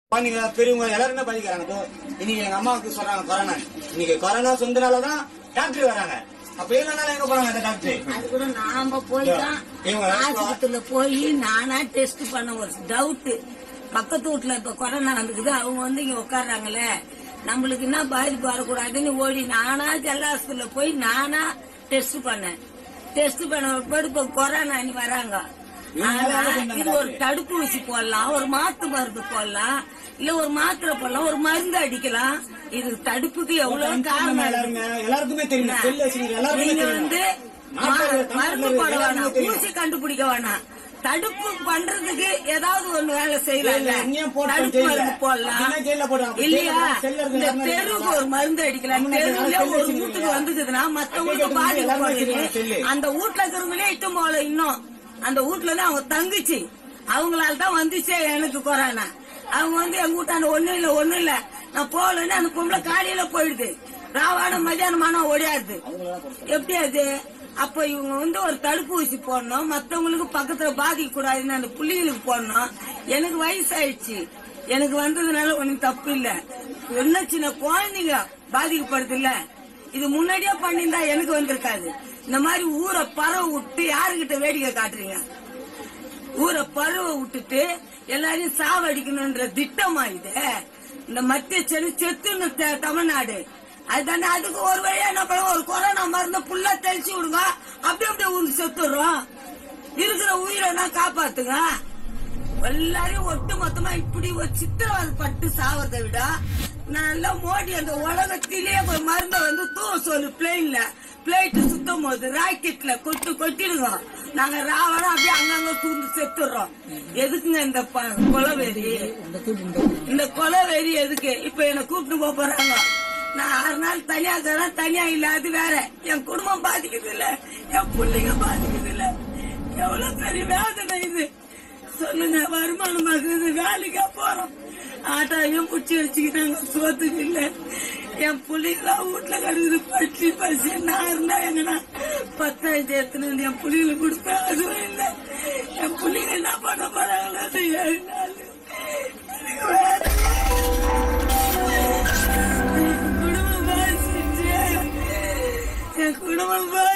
குழந்தைங்க பெரியவங்க எல்லாருமே பாதிக்கிறாங்க இப்போ இன்னைக்கு எங்க அம்மாவுக்கு சொல்றாங்க கொரோனா இன்னைக்கு கொரோனா சொந்தனாலதான் டாக்டர் வராங்க அப்ப இல்லைனால எங்க போறாங்க அந்த டாக்டர் அது கூட நாம போய் தான் இவங்க ஆஸ்பத்திரியில போய் நானா டெஸ்ட் பண்ண ஒரு டவுட் பக்கத்து வீட்டுல இப்ப கொரோனா நடக்குது அவங்க வந்து இங்க உட்கார்றாங்களே நம்மளுக்கு என்ன பாதிப்பு வரக்கூடாதுன்னு ஓடி நானா ஜெல்ல ஹாஸ்பிட்டல்ல போய் நானா டெஸ்ட் பண்ணேன் டெஸ்ட் பண்ண பிற்பாடு இப்ப கொரோனா இனி வராங்க ஆனா, இது ஒரு தடுப்பூசி போடலாம் ஒரு மாத்து மருந்து போடலாம் இல்ல ஒரு மாத்திரை போடலாம் ஒரு மருந்து அடிக்கலாம் இது தடுப்புக்கு எவ்வளவு காரணம் இருக்கு. எல்லாருமே எல்லாருக்குமே தெரியும் செல்லு வச்சுக்கிற எல்லாருக்குமே நீங்க தெரியும் வந்து நாட்டுல ம- மருந்து தமிழ்நாட்டுல போட வேணாம் எல்லாருக்குமே தெரியும். ஊசி கண்டுபிடிக்க வேணாம் தடுப்பு பண்றதுக்கு ஏதாவது ஒண்ணு வேலை செய்யலாம் இல்ல, இங்கேயும் போட்டு தடுப்பு ஜெயில்ல. மருந்து போடலாம் அப்படின்னா ஜெயில்ல போடுவாங்க. இல்லையா ஜெயில்ல செல்ல இருக்கு, இந்த எல்லாமே தெருவுக்கு இருக்கலாம். ஒரு மருந்து அடிக்கலாம் தமிழ்நாட்டுல தெருவுல யாரும் ஒரு செல்லு வீட்டுக்கு வச்சிருக்கீங்க? வந்துக்குதுன்னா மத்தவங்களுக்கு அப்படியே பாதிப்பு எல்லாருமே போடுது வச்சிருக்காங்க செல்லு. அந்த வீட்டுல இருக்கிறவங்களே இட்டும் போல இன்னும் அந்த வீட்டுல தான் அவங்க தங்குச்சு அவங்களால தான் வந்துச்சே எனக்கு கொரோனா அவங்க வந்து எங்க வீட்டாண்ட ஒண்ணும் இல்ல ஒண்ணும் இல்ல நான் போகலன்னு அந்த பொம்பளை காலையில போயிடுது ராவான மதியானமான ஓடியாருது எப்படி அது அப்ப இவங்க வந்து ஒரு தடுப்பூசி போடணும் மத்தவங்களுக்கு பக்கத்துல பாதிக்க கூடாதுன்னு அந்த புள்ளிகளுக்கு போடணும் எனக்கு வயசாயிடுச்சு எனக்கு வந்ததுனால ஒண்ணும் தப்பு இல்ல என்ன சின்ன குழந்தைங்க பாதிக்கப்படுது இல்ல இது முன்னாடியே பண்ணியிருந்தா எனக்கு வந்திருக்காது இந்த மாதிரி ஊரை பறவை விட்டு யாருகிட்ட வேடிக்கை காட்டுறீங்க ஊரை பறவ விட்டுட்டு எல்லாரையும் சாவடிக்கணும்ன்ற திட்டமா இது இந்த மத்திய சென்னை செத்துன்னு த- தமிழ்நாடு அதுதானே அதுக்கு ஒரு வழியா என்ன பண்ணுவோம் ஒரு கொரோனா மருந்து புல்லா தெளிச்சு விடுங்க அப்படியே அப்படியே ஊருக்கு செத்துடுறோம் இருக்கிற உயிரை காப்பாத்துங்க எல்லாரையும் ஒட்டு மொத்தமா இப்படி ஒரு சித்திரவதை பட்டு சாவதை விட நல்லா மோடி அந்த உலகத்திலேயே ஒரு மருந்தை வந்து தூவ சொல்லு பிளேன்ல பிளேட் சுத்தும் போது ராக்கெட்ல கொட்டு கொட்டிடுங்க நாங்க ராவணம் அப்படியே அங்கங்க தூந்து செத்துடுறோம் எதுக்குங்க இந்த ப- கொலவெறி இந்த கொலவெறி எதுக்கு இப்ப என்ன கூப்பிட்டு போக போறாங்க நான் ஆறு நாள் தனியா இருக்கிறேன் தனியா இல்ல அது வேற என் குடும்பம் பாதிக்குது இல்ல என் பிள்ளைங்க பாதிக்குது இல்ல எவ்வளவு பெரிய வேதனை இது சொல்லுங்க வருமானம் ஆகுது வேலைக்கா போறோம் ஆட்டாவையும் பிடிச்சி வச்சுக்கிட்டாங்க சோத்துக்கு இல்ல என் புள்ளைங்களாம் வீட்டுல கிடக்குது பட்டி பசி நான் இருந்தா எங்கடா பத்தாயிரத்தி எத்தனை வந்து என் புள்ளைங்களுக்கு கொடுப்பேன் அதுவும் இல்ல என் பிள்ளைங்க என்ன பண்ண போறாங்களோ அந்த ஏழு நாள் எனக்கு வேற என் குடும்பம் பாதிச்சிச்சு என் குடும்பம்